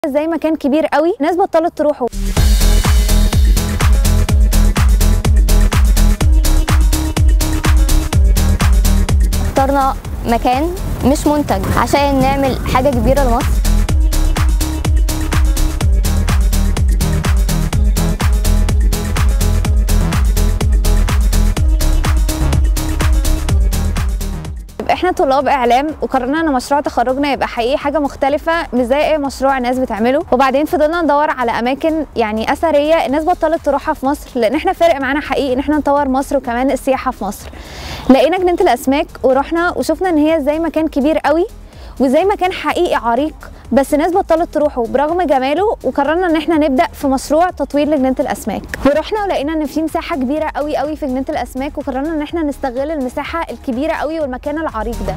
زي مكان كبير قوي ناس بطلت تروحوا اخترنا مكان مش منتج عشان نعمل حاجة كبيرة لمصر احنا طلاب اعلام وقررنا ان مشروع تخرجنا يبقى حقيقي حاجه مختلفه مش زي اي مشروع الناس بتعمله وبعدين فضلنا ندور على اماكن يعني اثريه الناس بطلت تروحها في مصر لان احنا فارق معانا حقيقي ان احنا نطور مصر وكمان السياحه في مصر لقينا جنينه الاسماك ورحنا وشفنا ان هي زي مكان كبير قوي وزي مكان حقيقي عريق بس الناس بطلت تروحه برغم جماله وقررنا ان احنا نبدا في مشروع تطوير لجنينه الاسماك ورحنا ولقينا ان في مساحه كبيره قوي قوي في جنينه الاسماك وقررنا ان احنا نستغل المساحه الكبيره قوي والمكان العريق ده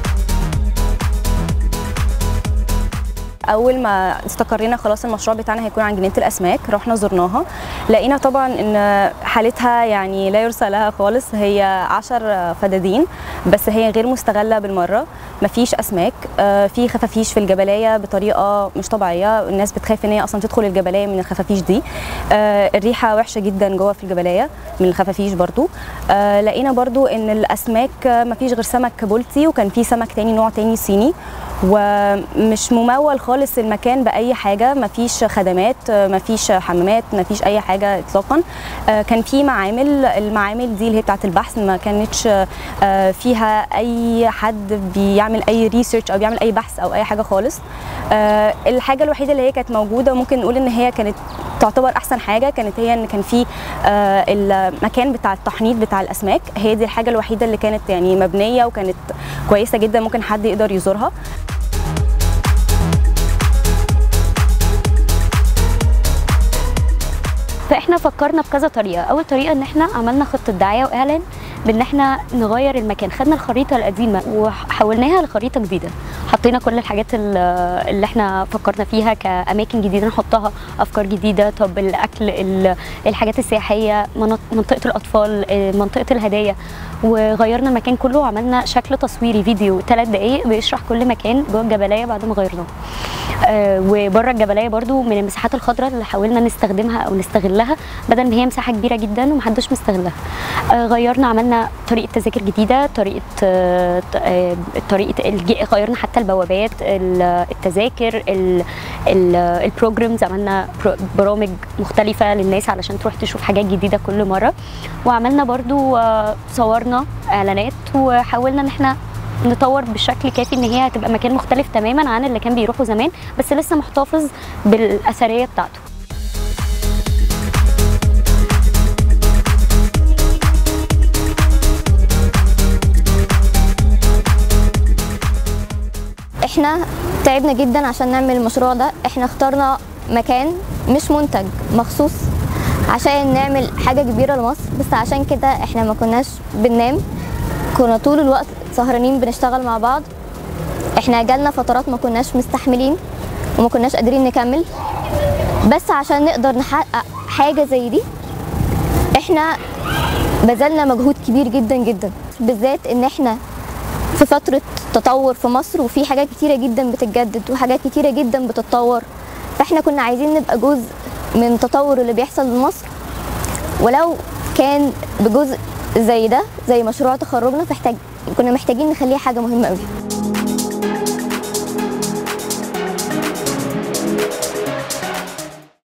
اول ما استقرينا خلاص المشروع بتاعنا هيكون عن جنينه الاسماك رحنا زرناها لقينا طبعا ان حالتها يعني لا يرثى لها خالص هي عشر فدادين بس هي غير مستغله بالمره مفيش اسماك آه، في خفافيش في الجبلايه بطريقه مش طبيعيه الناس بتخاف ان هي اصلا تدخل الجبلايه من الخفافيش دي آه، الريحه وحشه جدا جوه في الجبلايه من الخفافيش برضو آه، لقينا برضو ان الاسماك آه، مفيش غير سمك بولتي وكان في سمك تاني نوع تاني صيني ومش ممول خالص المكان باي حاجه مفيش خدمات مفيش حمامات مفيش اي حاجه اطلاقا آه، كان في معامل المعامل دي اللي هي بتاعه البحث ما كانتش آه، فيها اي حد بيعمل اي ريسيرش او بيعمل اي بحث او اي حاجه خالص آه، الحاجه الوحيده اللي هي كانت موجوده ممكن نقول ان هي كانت تعتبر احسن حاجه كانت هي ان كان في آه، المكان بتاع التحنيط بتاع الاسماك هي دي الحاجه الوحيده اللي كانت يعني مبنيه وكانت كويسه جدا ممكن حد يقدر يزورها فاحنا فكرنا بكذا طريقه اول طريقه ان احنا عملنا خطه دعايه واعلان بان احنا نغير المكان خدنا الخريطه القديمه وحولناها لخريطه جديده حطينا كل الحاجات ال- اللي احنا فكرنا فيها كاماكن جديده نحطها افكار جديده طب الاكل ال- الحاجات السياحيه مناط- منطقه الاطفال آه، منطقه الهدايا وغيرنا المكان كله وعملنا شكل تصويري فيديو ثلاث دقائق بيشرح كل مكان جوه الجبليه بعد ما غيرناه آه، وبره الجبليه برضو من المساحات الخضراء اللي حاولنا نستخدمها او نستغلها بدل ما هي مساحه كبيره جدا ومحدش مستغلها آه، غيرنا عملنا طريقه تذاكر جديده طريقه آه، ط- آه، طريقه الج- غيرنا حتى البوابات ال- التذاكر ال- ال- البروجرامز عملنا برو- برامج مختلفه للناس علشان تروح تشوف حاجات جديده كل مره وعملنا برضو آه، صورنا اعلانات وحاولنا ان احنا نطور بشكل كافي ان هي هتبقى مكان مختلف تماما عن اللي كان بيروحوا زمان بس لسه محتفظ بالاثريه بتاعته احنا تعبنا جدا عشان نعمل المشروع ده احنا اخترنا مكان مش منتج مخصوص عشان نعمل حاجة كبيرة لمصر بس عشان كده احنا ما كناش بننام كنا طول الوقت سهرانين بنشتغل مع بعض احنا جالنا فترات ما كناش مستحملين وما كناش قادرين نكمل بس عشان نقدر نحقق حاجة زي دي احنا بذلنا مجهود كبير جدا جدا بالذات ان احنا في فترة تطور في مصر وفي حاجات كتيرة جدا بتتجدد وحاجات كتيرة جدا بتتطور فاحنا كنا عايزين نبقى جزء من التطور اللي بيحصل لمصر ولو كان بجزء زي ده زي مشروع تخرجنا فاحتاج كنا محتاجين نخليه حاجة مهمة قوي